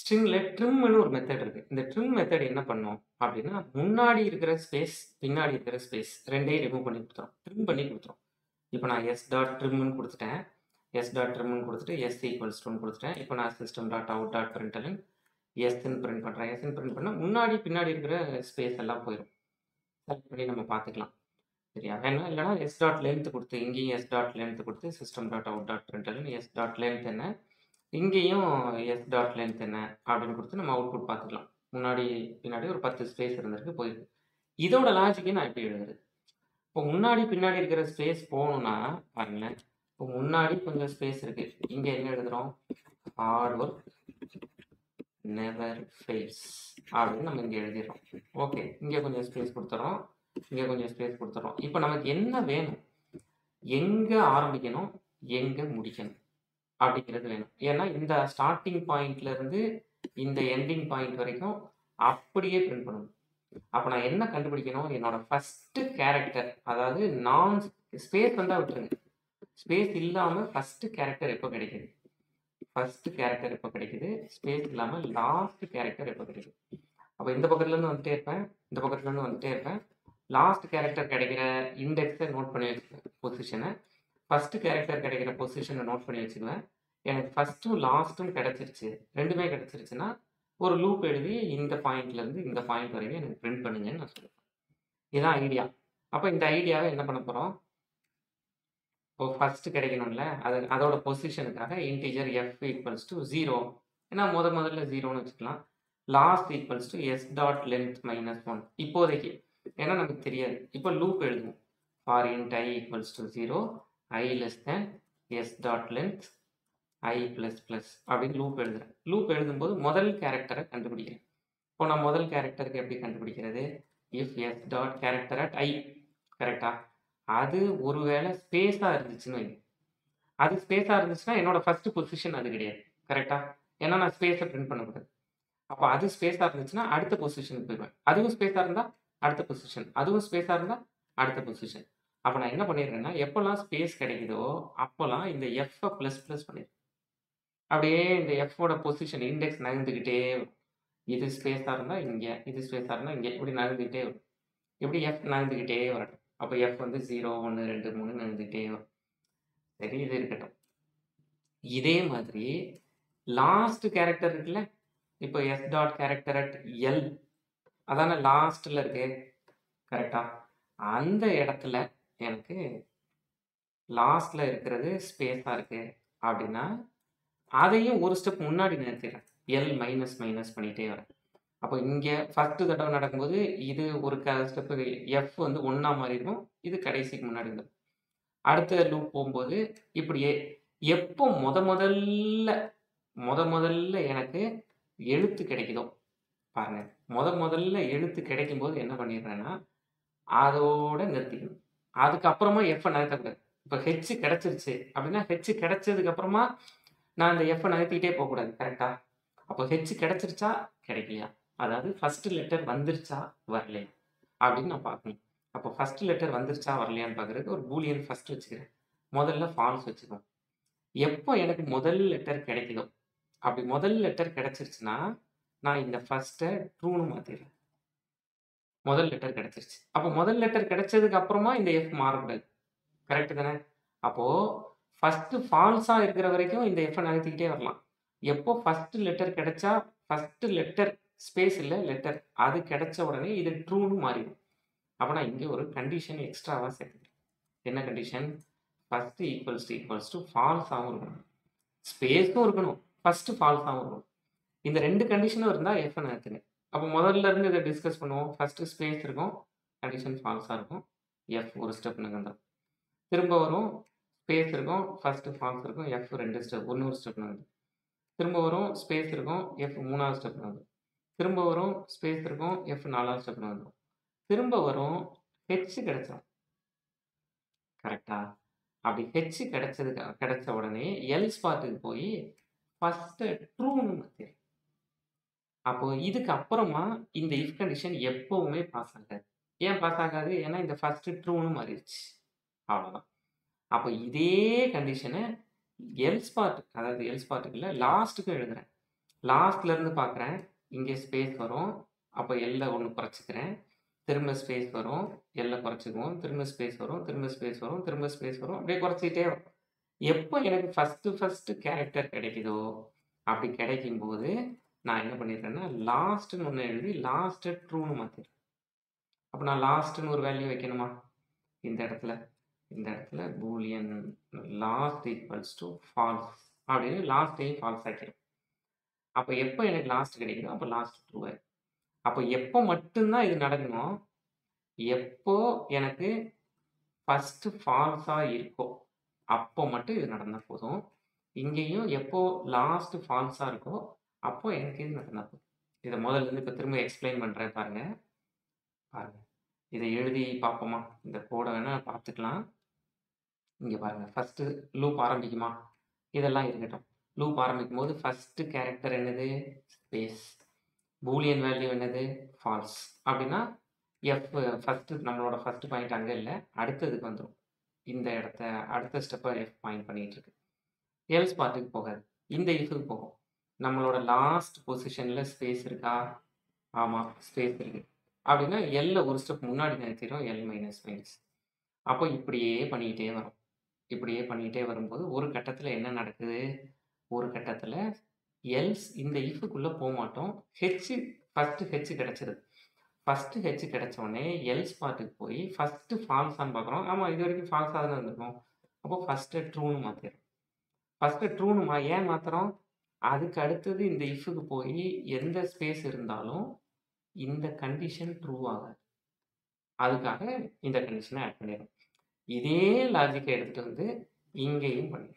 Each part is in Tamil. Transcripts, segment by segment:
ஸ்ட்ரிங்ல ட்ரிம்னு ஒரு மெத்தட் இருக்கு. இந்த ட்ரிம் மெத்தட் என்ன பண்ணும் அப்படின்னா, முன்னாடி இருக்கிற ஸ்பேஸ், பின்னாடி இருக்கிற ஸ்பேஸ் 2யும் ரிமூவ் பண்ணி குடுத்துரும். ட்ரிம் பண்ணி குடுத்துரும். இப்ப நான் எஸ் டாட் ட்ரிம்னு குடுத்துட்டேன். எஸ் டாட் ட்ரிம்னு குடுத்துட்டு எஸ் ஈக்குவல்ஸ் டூன்னு குடுத்துட்டேன். இப்ப நான் system dot out dot println எஸ்ன்னு பிரிண்ட் பண்றேன். எஸ்ன்னு பிரிண்ட் பண்ணா முன்னாடி, பின்னாடி இருக்கிற ஸ்பேஸ் எல்லாம் போயிரும். செலக்ட் பண்ணி நம்ம பார்த்துக்கலாம். சரியா? வேணா இல்லன்னா எஸ் டாட் லென்த் குடுத்து இங்கேயும் எஸ் டாட் லென்த் குடுத்து system dot out dot println S dot length என்ன? இங்கேயும் எஸ் டாட் லென்த் என்ன? அப்படின்னு குடுத்து நம்ம அவுட்புட் பார்த்துக்கலாம். முன்னாடி, பின்னாடி ஒரு 10 ஸ்பேஸ் இருந்திருக்கு போயிருக்கு. இதோட லாஜிக்க நான் எப்படி எழுதுறது? இப்போ முன்னாடி, பின்னாடி இருக்கிற ஸ்பேஸ் போணும்னா பாருங்களேன். இப்போ முன்னாடி கொஞ்சம் ஸ்பேஸ் இருக்கு. இங்க என்ன எழுதுறோம்? ஹார்ட் ஒர்க் நெவர் ஃபெயில்ஸ் அப்படின்னு நம்ம இங்க எழுதிடுறோம். ஓகே. இங்க கொஞ்சம் ஸ்பேஸ் குடுத்துர்றோம். இங்க கொஞ்சம் ஸ்பேஸ் குடுத்துர்றோம். இப்ப நமக்கு என்ன வேணும்? எங்க ஆரம்பிக்கணும்? எங்க முடிக்கணும்? அப்படிங்கிறது வேணும். ஏன்னா இந்த ஸ்டார்ட்டிங் பாயிண்ட்ல இருந்து இந்த எண்டிங் பாயிண்ட் வரைக்கும் அப்படியே பிரிண்ட் பண்ணணும். அப்ப நான் என்ன கண்டுபிடிக்கணும்? என்னோட ஃபர்ஸ்ட் கேரக்டர் அதாவது நான் ஸ்பேஸ் வந்தா விட்டுருங்க. ஸ்பேஸ் இல்லாம ஃபர்ஸ்ட் கேரக்டர் எப்ப கிடைக்குது? ஃபர்ஸ்ட் கேரக்டர் எப்ப கிடைக்குது? ஸ்பேஸ் இல்லாம லாஸ்ட் கேரக்டர் எப்ப கிடைக்குது? அப்ப இந்த பக்கத்துல இருந்து வந்துட்டே இருப்பேன். இந்த பக்கத்துல இருந்து வந்துட்டே இருப்பேன். லாஸ்ட் கேரக்டர் கிடைக்கிற இண்டெக்ஸ நோட் பண்ணி வச்சுக்குவேன். பொசிஷன. ஃபர்ஸ்ட் கேரக்டர் கிடைக்கிற பொசிஷன நோட் பண்ணி வச்சுக்குவேன். எனக்கு ஃபர்ஸ்ட்டும், லாஸ்ட்டும் கிடைச்சிருச்சு. 2மே கிடைச்சிருச்சுன்னா, ஒரு லூப் எழுதி இந்த பாயிண்ட்ல இருந்து இந்த பாயிண்ட் வரைக்கும் எனக்கு பிரிண்ட் பண்ணுங்கன்னு நான் சொல்லுவேன். இதான் ஐடியா. அப்ப இந்த ஐடியாவ என்ன பண்ண போறோம்? இப்போ ஃபர்ஸ்ட் கிடைக்கணும்ல. அது அதோட பொசிஷனுக்காக இன்டிஜர் எஃப் ஈக்குவல்ஸ் டூ 0 ஏன்னா மொத மொதல்ல 0ன்னு வச்சுக்கலாம். Last equals to S dot length minus 1 இப்போதைக்கு. ஏன்னா நமக்கு தெரியாது. இப்ப லூப் எழுதுவோம். For int i equals to 0 i less than S dot length i plus plus அப்படின்னு லூப் எழுதுறேன். லூப் எழுதும்போது முதல் கேரக்டர கண்டுபிடிக்கிறேன். இப்போ நான் முதல் கேரக்டருக்கு எப்படி கண்டுபிடிக்கிறது? If S dot character at i கரெக்ட்டா? அது ஒருவேளை ஸ்பேஸா இருந்துச்சுன்னு வைங்க. அது ஸ்பேஸா இருந்துச்சுன்னா என்னோட ஃபர்ஸ்ட் பொசிஷன் அது கிடையாது. கரெக்ட்டா? ஏன்னா நான் ஸ்பேஸ பிரிண்ட் பண்ணக்கூடாது. அப்ப அது ஸ்பேஸா இருந்துச்சுன்னா அடுத்த பொசிஷனுக்கு போயிருவேன். அதுவும் ஸ்பேஸா இருந்தா அடுத்த பொசிஷன். அதுவும் ஸ்பேஸா இருந்தா அடுத்த பொசிஷன். அப்ப நான் என்ன பண்ணிடுறேன்னா, எப்போலாம் ஸ்பேஸ் கிடைக்குதோ அப்போலாம் இந்த எஃப்ப பிளஸ் பிளஸ் பண்ணிடுறேன். அப்படியே இந்த எஃப்போட பொசிஷன் இண்டெக்ஸ் நகர்ந்துகிட்டே வரும். இது ஸ்பேஸா இருந்தா இங்க, இது ஸ்பேஸா இருந்தா இங்க இப்படி நகர்ந்துகிட்டே வரும். இப்படி எஃப் நகர்ந்துகிட்டே வரட்டும். அப்ப எஃப் வந்து 0, 1, 2, 3 நகர்ந்துகிட்டே வரும். சரி இது இருக்கட்டும். இதே மாதிரி லாஸ்ட் கேரக்டர் இருக்குல்ல. இப்போ S dot character at L அதானே லாஸ்ட்ல இருக்கு. கரெக்ட்டா? அந்த இடத்துல எனக்கு லாஸ்ட்ல இருக்கிறது ஸ்பேஸா இருக்கு அப்படின்னா, அதையும் ஒரு ஸ்டெப் முன்னாடி நகர்த்திடுறேன். எல் மைனஸ் மைனஸ் பண்ணிட்டே வரேன். அப்போ இங்க ஃபர்ஸ்ட் தடவ நடக்கும்போது இது ஒரு க ஸ்டெப் எஃப் வந்து 1ஆ மாறிரும். இது கடைசிக்கு முன்னாடி வந்துரும். அடுத்த லூப் போம்போது இப்படியே எப்போ மொத மொதல்ல மொத மொதல்ல எனக்கு எழுத்து கிடைக்குதோ பாருங்க. மொத மொதல்ல எழுத்து கிடைக்கும்போது என்ன பண்ணிடுறேன்னா, அதோட நிறுத்திக்கணும். அதுக்கப்புறமா எஃப்ப நகர்த்தக்கூடாது. இப்ப ஹெச் கிடைச்சிருச்சு அப்படின்னா, ஹெச் கிடைச்சதுக்கு அப்புறமா நான் இந்த எஃப்ப நகர்த்திக்கிட்டே போகக்கூடாது. கரெக்ட்டா? அப்போ ஹெச் கிடைச்சிருச்சா? கிடைக்கலையா? அதாவது ஃபர்ஸ்ட் லெட்டர் வந்துருச்சா? வரலையா? அப்படின்னு நான் பார்க்கணும். அப்போ ஃபர்ஸ்ட் லெட்டர் வந்துருச்சா? வரலையான்னு பார்க்கறதுக்கு ஒரு பூலியன் ஃபர்ஸ்ட் வச்சுக்கிறேன். முதல்ல ஃபால்ஸ் வச்சுக்குவோம். எப்போ எனக்கு முதல் லெட்டர் கிடைக்குதோ, அப்படி முதல் லெட்டர் கிடைச்சிருச்சுன்னா, நான் இந்த ஃபர்ஸ்ட்ட ட்ரூன்னு மாத்திடுறேன். முதல் லெட்டர் கிடைச்சிருச்சு. அப்போ முதல் லெட்டர் கிடைச்சதுக்கு அப்புறமா இந்த எஃப் மாறக்கூடாது. கரெக்ட் தானே? அப்போ ஃபர்ஸ்ட் ஃபால்ஸா இருக்கிற வரைக்கும் இந்த எஃப்ப நகர்த்திக்கிட்டே வரலாம். எப்போ ஃபர்ஸ்ட் லெட்டர் கிடைச்சா, ஃபர்ஸ்ட் லெட்டர் ஸ்பேஸ் இல்ல லெட்டர் அது கிடைச்ச உடனே இது ட்ரூன்னு மாறிடும். அப்ப நான் இங்க ஒரு கண்டிஷன் எக்ஸ்ட்ராவா சேர்த்துக்கிறேன். என்ன condition? First equals to equals to ஃபால்ஸாவும் இருக்கணும். ஸ்பேஸும் இருக்கணும். ஃபர்ஸ்ட் ஃபால்ஸாவும் இருக்கணும். இந்த 2 கண்டிஷனும் இருந்தா எஃப்ப நகர்த்துங்க. அப்போ முதல்ல இருந்து இத டிஸ்கஸ் பண்ணுவோம். ஃபர்ஸ்ட் ஸ்பேஸ் இருக்கும். கண்டிஷன் ஃபால்ஸா இருக்கும். எஃப் ஒரு ஸ்டெப் நகர்ந்துரும். திரும்ப வரும். ஸ்பேஸ் இருக்கும். ஃபர்ஸ்ட் ஃபால்ஸ் இருக்கும். எஃப் 2 ஸ்டெப் இன்னொரு ஸ்டெப் நகரும். திரும்ப வரும். ஸ்பேஸ் இருக்கும். எஃப் 3வது ஸ்டெப் நகரும். திரும்ப வரும். ஸ்பேஸ் இருக்கும். எஃப் 4வது ஸ்டெப் நகரும். திரும்ப வரும். ஹெச் கிடைச்சிரும். கரெக்ட்டா? அப்படி ஹெச் கிடைச்சதுக்கு கிடைச்ச உடனே எல்ஸ் பார்ட்டுக்கு போய் ஃபர்ஸ்ட் ட்ரூன்னு மாத்திடுறேன். அப்போ இதுக்கு அப்புறமா இந்த இஃப் கண்டிஷன் எப்பவுமே பாஸ் ஆகாது. ஏன் பாஸ் ஆகாது? ஏன்னா இந்த ஃபர்ஸ்ட் ட்ரூன்னு மாறிருச்சு. அவ்வளோதான். அப்ப இதே கண்டிஷன எல்ஸ் பார்ட் அதாவது எல்ஸ் பார்ட்டுக்கு இல்ல லாஸ்ட்க்கும் எழுதுறேன். லாஸ்ட்லேருந்து பார்க்குறேன் இங்கே ஸ்பேஸ் வரும் அப்போ எல்லை ஒன்று குறைச்சிக்கிறேன் திரும்ப ஸ்பேஸ் வரும் எல்லை குறைச்சிக்குவோம் திரும்ப ஸ்பேஸ் வரும் திரும்ப ஸ்பேஸ் வரும் திரும்ப ஸ்பேஸ் வரும் அப்படியே குறைச்சிக்கிட்டே வரும் எப்போ எனக்கு ஃபஸ்ட்டு ஃபஸ்ட்டு கேரக்டர் கிடைக்குதோ அப்படி கிடைக்கும்போது நான் என்ன பண்ணிடுறேன்னா லாஸ்ட்டுன்னு ஒன்று எழுதி லாஸ்ட்டு ட்ரூன்னு மாற்றிடுறேன் அப்போ நான் லாஸ்ட்டுன்னு ஒரு வேல்யூ வைக்கணுமா இந்த இடத்துல இந்த இடத்துல boolean last equals to false அப்படின்னு லாஸ்ட்டையும் ஃபால்ஸ் ஆக்கிடும் அப்போ எப்போ எனக்கு லாஸ்ட் கிடைக்குதோ அப்போ லாஸ்ட் ட்ரூ அப்போ எப்போ மட்டும்தான் இது நடக்கணும் எப்போ எனக்கு ஃபஸ்ட்டு ஃபால்ஸாக இருக்கோ அப்போ மட்டும் இது நடந்தால் போதும் இங்கேயும் எப்போ லாஸ்ட் ஃபால்ஸாக இருக்கோ அப்போ எனக்கு இது நடந்தால் போதும் இதை முதல்ல இருந்து இப்போ திரும்ப எக்ஸ்பிளைன் பண்ணுறேன் பாருங்க பாருங்க இதை எழுதி பார்ப்போமா இந்த கோடை வேணால் பார்த்துக்கலாம் இங்கே பாருங்க ஃபஸ்ட்டு லூப் ஆரம்பிக்குமா இதெல்லாம் இருக்கட்டும் லூப் ஆரம்பிக்கும் போது ஃபஸ்ட்டு கேரக்டர் என்னது ஸ்பேஸ் பூலியன் வேல்யூ என்னது ஃபால்ஸ் அப்படின்னா எஃப் ஃபஸ்ட்டு நம்மளோட ஃபஸ்ட்டு பாயிண்ட் அங்கே இல்லை அடுத்ததுக்கு வந்துடும் இந்த இடத்த அடுத்த ஸ்டெப்பை எஃப் பாயிண்ட் பண்ணிகிட்டு இருக்கு எல்ஸ் பார்ட்டுக்கு போகாது இந்த இஃபுக்கு போகும் நம்மளோட லாஸ்ட் பொசிஷனில் ஸ்பேஸ் இருக்கா ஆமாம் ஸ்பேஸ் இருக்குது அப்படின்னா எல்ல ஒரு ஸ்டெப் முன்னாடி நிறுத்திடும் எல் மைனஸ் மைனஸ் அப்போ இப்படியே பண்ணிக்கிட்டே வரும் இப்படியே பண்ணிக்கிட்டே வரும்போது ஒரு கட்டத்தில் என்ன நடக்குது ஒரு கட்டத்தில் எல்ஸ் இந்த இஃபுக்குள்ளே போக மாட்டோம் ஹெச் ஃபஸ்ட்டு ஹெச் கிடச்சிருது ஃபஸ்ட்டு ஹெச் கிடச்சோடனே எல்ஸ் பார்ட்டுக்கு போய் ஃபஸ்ட்டு ஃபால்ஸான்னு பார்க்குறோம் ஆமாம் இது வரைக்கும் ஃபால்ஸாக தானே இருந்திருக்கும் அப்போ ஃபஸ்ட்டு ட்ரூன்னு மாற்றிடும் ஃபஸ்ட்டு ட்ரூன்னு மா ஏன் மாற்றுறோம் அதுக்கு அடுத்தது இந்த இஃபுக்கு போய் எந்த ஸ்பேஸ் இருந்தாலும் இந்த கண்டிஷன் ட்ரூ ஆகாது அதுக்காக இந்த கண்டிஷனை ஆட் பண்ணிடும் இதே லாஜிக்கை எடுத்துகிட்டு வந்து இங்கேயும் பண்ணிடும்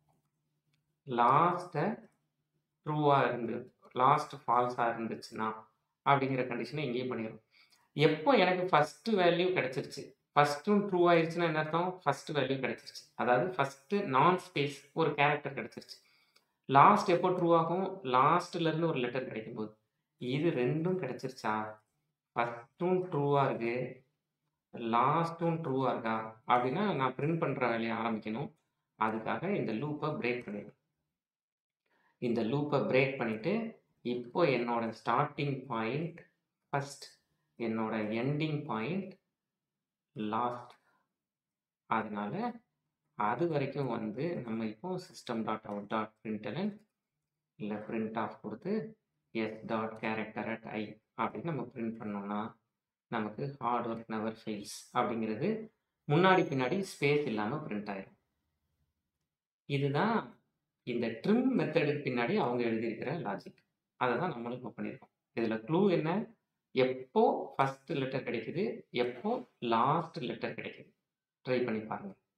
லாஸ்ட்டை ட்ரூவாக இருந்து லாஸ்ட் ஃபால்ஸாக இருந்துச்சுன்னா அப்படிங்கிற கண்டிஷனை இங்கேயும் பண்ணிடும் எப்போ எனக்கு ஃபஸ்ட்டு வேல்யூ கிடச்சிருச்சு ஃபஸ்ட்டும் ட்ரூ ஆயிடுச்சுன்னா என்ன அர்த்தம் ஃபஸ்ட்டு வேல்யூ கிடச்சிருச்சு அதாவது ஃபஸ்ட்டு நான் ஸ்பேஸ் ஒரு கேரக்டர் கிடச்சிருச்சு லாஸ்ட் எப்போ ட்ரூ ஆகும் லாஸ்ட்லேருந்து ஒரு லெட்டர் கிடைக்கும் போது இது ரெண்டும் கிடச்சிருச்சா ஃபஸ்ட்டும் ட்ரூவாக இருக்கு லாஸ்ட்டும் ட்ரூவாக இருக்கா அப்படின்னா நான் பிரிண்ட் பண்ணுற வேலையை ஆரம்பிக்கணும் அதுக்காக இந்த லூப்பை பிரேக் பண்ணிடும் இந்த லூப்பை பிரேக் பண்ணிவிட்டு இப்போ என்னோட ஸ்டார்டிங் பாயிண்ட் ஃபஸ்ட் என்னோட எண்டிங் பாயிண்ட் லாஸ்ட் அதனால அது வரைக்கும் வந்து நம்ம இப்போ system dot out dot println இல்லை பிரிண்ட் ஆஃப் கொடுத்து S dot character at i அப்படின்னு நம்ம பிரிண்ட் பண்ணோம்னா நமக்கு ஹார்ட் ஒர்க் நெவர் ஃபெயில்ஸ் அப்படிங்கிறது முன்னாடி பின்னாடி ஸ்பேஸ் இல்லாமல் பிரிண்ட் ஆயிடும் இதுதான் இந்த ட்ரிம் மெத்தடுக்கு பின்னாடி அவங்க எழுதியிருக்கிற லாஜிக் அதை தான் நம்மளும் இப்போ பண்ணியிருக்கோம் இதில் க்ளூ என்ன எப்போ ஃபஸ்ட் லெட்டர் கிடைக்குது எப்போ லாஸ்ட் லெட்டர் கிடைக்குது ட்ரை பண்ணி பாருங்கள்